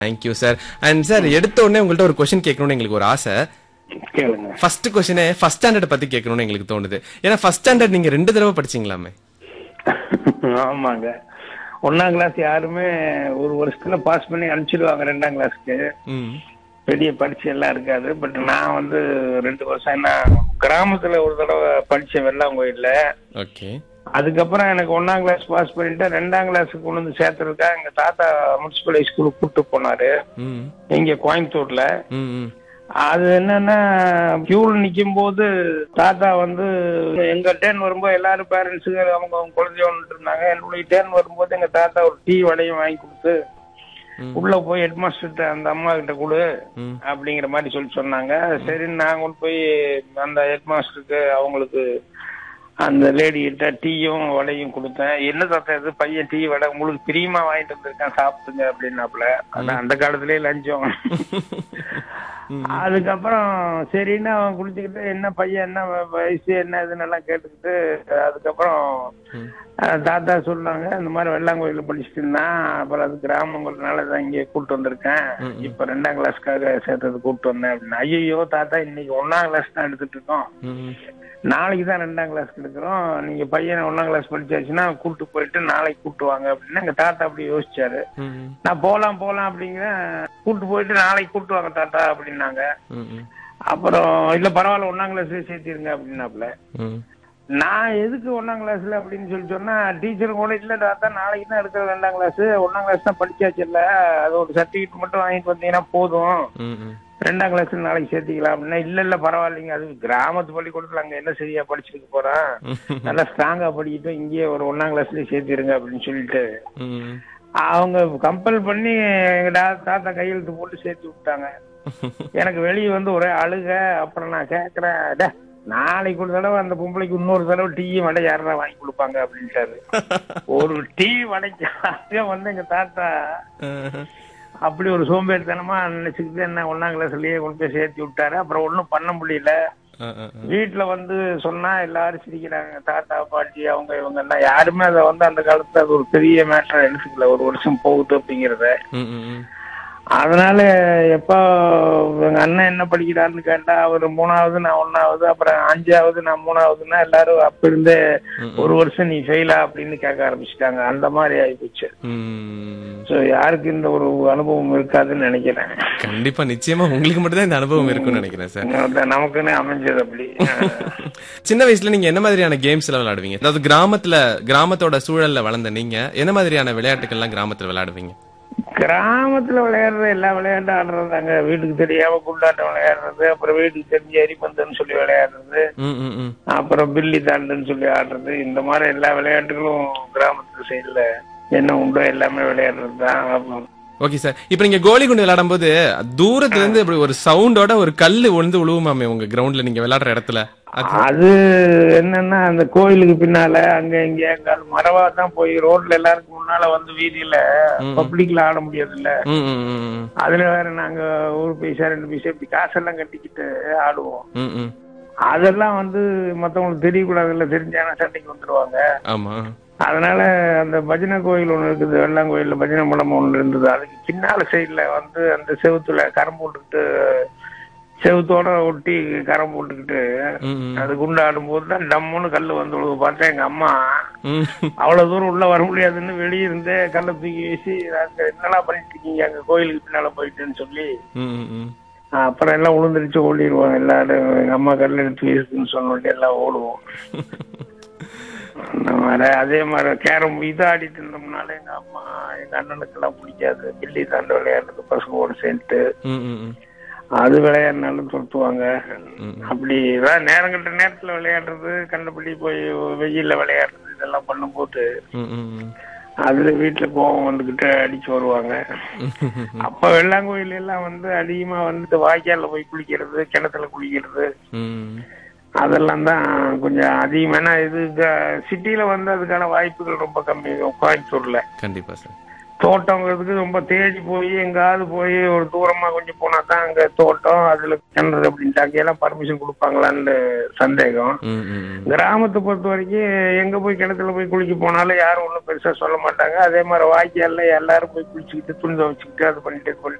Thank you sir and sir எடுத்த உடனே உங்கள்ட்ட ஒரு கொஸ்டின் கேட்கணும்னு எங்களுக்கு ஒரு ஆசை கேளுங்க ஃபர்ஸ்ட் கொஸ்டினே ஃபர்ஸ்ட் ஸ்டாண்டர்ட் பத்தி கேட்கணும்னு எங்களுக்கு தோணுது ஏன்னா ஃபர்ஸ்ட் ஸ்டாண்டர்ட் நீங்க ரெண்டு தடவை படிச்சீங்களாமே ஆமாங்க ஒன்னாம் கிளாஸ் யாருமே ஒரு வருஷத்துல பாஸ் பண்ணி அனுப்பிச்சிடுவாங்க ரெண்டாம் கிளாஸ்க்கு ம் பெரிய பரீட்சை எல்லாம் இருக்காது பட் நான் வந்து ரெண்டு வருஷம் என்ன கிராமத்துல ஒரு தடவை படிச்சேன் வெள்ளாங்கோயில்ல ஓகே அதுக்கப்புறம் எனக்கு ஒன்னாம் கிளாஸ் பாஸ் பண்ணிட்டு ரெண்டாம் கிளாஸுக்கு கொண்டு வந்து சேர்த்துருக்கா எங்க தாத்தா முனிசிபல் ஹை ஸ்கூலுக்கு கூட்டு போனாரு ம் இங்க கோயம்புத்தூர்ல ம் ம் அது என்னன்னா கியூல நிக்கும் போது தாத்தா வந்து எங்க டேர்ன் வரும்போது எல்லாரும் பேரண்ட்ஸுங்க அவங்க அவங்க குழந்தையோன்னு இருந்தாங்க என்னுடைய டேர்ன் வரும்போது எங்க தாத்தா ஒரு டீ வடையும் வாங்கி கொடுத்து ம். உள்ள போய் ஹெட் மாஸ்டர்கிட்ட அந்த அம்மா கிட்ட கொடு ம் அப்படிங்கிற மாதிரி சொல்லி சொன்னாங்க சரி நான் கொண்டு போய் அந்த ஹெட் மாஸ்டருக்கு அவங்களுக்கு அந்த லேடி கிட்ட டீயும் வடையும் கொடுத்தேன் என்ன தாத்தா இது பையன் டீ வடை உங்களுக்கு பிரியமா வாங்கிட்டு வந்திருக்கேன் சாப்பிடுங்க அப்படின்னாப்புல அதான் அந்த காலத்திலேயே லஞ்சம் அதுக்கப்புறம் சரின்னு அவன் குடிச்சுக்கிட்டு என்ன பையன் என்ன வயசு என்ன இதுன்னு எல்லாம் கேட்டுக்கிட்டு அதுக்கப்புறம் ம். அஹ், தாத்தா சொன்னாங்க இந்த மாதிரி வெள்ளாங்கோயில படிச்சுட்டு இருந்தான் அப்புறம் அது கிராமங்கிறதுனால தான் இங்கே கூட்டு வந்திருக்கேன் இப்ப ரெண்டாம் கிளாஸ்க்காக சேர்த்தது கூட்டு வந்தேன் அப்படின்னு ஐயோ தாத்தா இன்னைக்கு ஒன்னாம் கிளாஸ் தான் எடுத்துட்டு இருக்கோம் ம் நாளைக்கு தான் ரெண்டாம் கிளாஸ்க்கு எடுக்கிறோம் நீங்க பையனை ஒன்னாம் கிளாஸ் படிச்சாச்சுன்னா கூட்டு போயிட்டு நாளைக்கு கூட்டு வாங்க அப்படின்னு எங்க தாத்தா அப்படி யோசிச்சாரு ம் நான் போலாம் போலாம் அப்படிங்கிறேன் கூட்டு போயிட்டு நாளைக்கு கூட்டு வாங்க தாத்தா அப்படின்னாங்க ம் ம் அப்புறம் இல்ல பரவாயில்ல ஒன்னாம் கிளாஸ்ல சேர்த்திருங்க அப்படின்னாப்புல ம் நான் எதுக்கு ஒன்னாம் கிளாஸ்ல அப்படின்னு சொல்லி சொன்னா டீச்சர் கூட இல்ல தாத்தா நாளைக்கு தான் எடுக்கிற ரெண்டாம் கிளாஸ் ஒன்னாம் கிளாஸ் தான் படிச்சாச்சு இல்ல அது ஒரு சர்டிபிகேட் மட்டும் வாங்கிட்டு வந்தீங்கன்னா போதும் ம் ம் ரெண்டாம் கிளாஸ் நாளைக்கு சேர்த்திக்கலாம் அப்படின்னா இல்ல இல்ல பரவாயில்லைங்க அது கிராமத்து பள்ளிக்கூடத்துல அங்க என்ன சரியா படிச்சுட்டு போறான் நல்லா ஸ்ட்ராங்கா படிக்கிட்டு இங்கேயே ஒரு ஒன்னாம் கிளாஸ்லயே சேர்த்திருங்க அப்படின்னு சொல்லிட்டு ம் அவங்க கம்பல் பண்ணி எங்க தா- தாத்தா கையெழுத்து போட்டு சேர்த்து விட்டாங்க எனக்கு வெளியே வந்து ஒரே அழுக அப்புறம் நான் கேக்குறேன் "டே, நாளைக்கு ஒரு தடவை அந்த பொம்பளைக்கு இன்னொரு தடவை டீ வடை யாரா வாங்கி கொடுப்பாங்க அப்படின்ட்டாரு ஒரு டீ வடைக்காக வந்து எங்க தாத்தா அப்படி ஒரு சோம்பேறித்தனமா நினைச்சுக்கிட்டு என்ன ஒன்னாம் கிளாஸ்லயே கொண்டு போய் சேர்த்து விட்டாரு அப்புறம் ஒண்ணும் பண்ண முடியல ஆ, ஆ, ஆ. வீட்டுல வந்து சொன்னா எல்லாரும் சிரிக்கிறாங்க தாத்தா பாட்டி அவங்க இவங்க எல்லாம் யாருமே அதை வந்து அந்த காலத்துல அது ஒரு பெரிய மேட்டரா எடுத்துக்கல ஒரு வருஷம் போகுது அப்படிங்கறத ம் ம் ம் அதனால எப்ப எங்க அண்ணன் என்ன படிக்கிறாருன்னு கேட்டா அவர் மூணாவது நான் ஒன்னாவது அப்புறம் அஞ்சாவது நான் மூணாவதுன்னா எல்லாரும் அப்ப இருந்தே ஒரு வருஷம் நீ ஃபெயிலா அப்படின்னு கேட்க ஆரம்பிச்சிட்டாங்க அந்த மாதிரி ஆயிப்போச்சு ம். சோ யாருக்கு இந்த ஒரு அனுபவம் இருக்காதுன்னு நினைக்கிறேன் கண்டிப்பா நிச்சயமா உங்களுக்கு மட்டும் தான் இந்த அனுபவம் இருக்கும்னு நினைக்கிறேன் சார் அதான் நமக்குன்னு அமைஞ்சது அப்படி சின்ன வயசுல நீங்க என்ன மாதிரியான கேம்ஸ் எல்லாம் விளையாடுவீங்க அதாவது கிராமத்துல கிராமத்தோட சூழல்ல வளர்ந்த நீங்க என்ன மாதிரியான விளையாட்டுகள் எல்லாம் கிராமத்துல விளையாடுவீங்க கிராமத்துல விளையாடுற எல்லா விளையாட்டும் ஆடுறதாங்க வீட்டுக்கு தெரியாம குண்டாட்டம் விளையாடுறது அப்புறம் வீட்டுக்கு தெரிஞ்ச எரிபந்துன்னு சொல்லி விளையாடுறது ம் ம் ம் அப்புறம் பில்லி தாண்டுன்னு சொல்லி ஆடுறது இந்த மாதிரி எல்லா விளையாட்டுகளும் கிராமத்து சைடுல என்ன உண்டோ எல்லாமே விளையாடுறது தான் ஓகே சார் இப்போ நீங்க கோலி குண்டு விளையாடும் போது தூரத்துல இருந்து இப்படி ஒரு சவுண்டோட ஒரு கல்லு விழுந்து விழுவுமாமே உங்க கிரவுண்ட்ல நீங்க விளையாடுற இடத்துல அது அது என்னன்னா அந்த கோயிலுக்கு பின்னால அங்க இங்க எங்கால் மரவா தான் போய் ரோட்ல எல்லாருக்கும் முன்னால வந்து வீதியில பப்ளிக்ல ஆட முடியாதுல்ல ம் ம் ம் ம். அதுல வேற நாங்க ஒரு பைசா ரெண்டு பைசா இப்படி காசெல்லாம் கட்டிக்கிட்டு ஆடுவோம் ம் ம் அதெல்லாம் வந்து மத்தவங்களுக்கு தெரியக்கூடாதுல்ல தெரிஞ்சானா சண்டைக்கு வந்துருவாங்க ஆமா அதனால அந்த பஜனை கோயில் ஒண்ணு இருக்குது வெள்ளாங்கோயில்ல பஜனை மண்டபம் ஒண்ணு இருந்தது அதுக்கு பின்னால சைடுல வந்து அந்த செவுத்துல கரம் போட்டுக்கிட்டு செவுத்தோட ஒட்டி கரம் போட்டுக்கிட்டு ம் ம். அது குண்டாடும் போது தான் டம்முன்னு கல்லு வந்து விழுது பார்த்தா எங்க அம்மா ம் அவ்வளவு தூரம் உள்ள வர முடியாதுன்னு வெளியே இருந்தே கல்லை தூக்கி வீசி அங்க என்னெல்லாம் பண்ணிட்டு இருக்கீங்க அங்க கோயிலுக்கு பின்னால போயிட்டுன்னு சொல்லி ம் ம் ம் அப்புறம் எல்லாம் உளுந்துருச்சு ஓடிடுவோம் எல்லாரும் எங்க அம்மா கல்ல எடுத்து வீசுன்னு சொன்னோடனே எல்லாம் ஓடுவோம் அந்த மாதிரி அதே மாதிரி கேரம் இது ஆடிட்டு இருந்தோம்னால எங்க அம்மா எங்க அண்ணனுக்கு எல்லாம் பிடிக்காது கில்லி தாண்டு விளையாடுறது பசங்களோட சேர்த்து ம் ம் ம். அது விளையாடினாலும் துரத்துவாங்க ம். அப்படிதான் நேரம் கட்ட நேரத்துல விளையாடுறது கண்டபடி போய் வெயில்ல விளையாடுறது இதெல்லாம் பண்ணும்போது ம் ம் ம். அதுல வீட்டுல கோவம் வந்துகிட்டு அடிச்சு வருவாங்க அப்ப வெள்ளாங்கோயில் எல்லாம் வந்து அதிகமா வந்துட்டு வாய்க்கால்ல போய் குளிக்கிறது கிணத்துல குளிக்கிறது ம். அதெல்லாம் தான் கொஞ்சம் அதிகமான இது சிட்டில வந்து அதுக்கான வாய்ப்புகள் ரொம்ப கம்மி கோயம்புத்தூர்ல கண்டிப்பா சார் தோட்டங்கிறதுக்கு ரொம்ப தேடி போய் எங்காவது போய் ஒரு தூரமா கொஞ்சம் போனா தான் அங்க தோட்டம் அதுல கிணறு அப்படின்ட்டு எல்லாம் பர்மிஷன் கொடுப்பாங்களான்னு சந்தேகம் ம், ம், ம். கிராமத்தை பொறுத்த வரைக்கும் எங்க போய் கிணத்துல போய் குளிக்க போனாலும் யாரும் ஒன்றும் பெருசா சொல்ல மாட்டாங்க அதே மாதிரி வாய்க்கால்ல எல்லாரும் போய் குளிச்சுக்கிட்டு துணி துவச்சுக்கிட்டு அது பண்ணிட்டு இது பண்ணிட்டு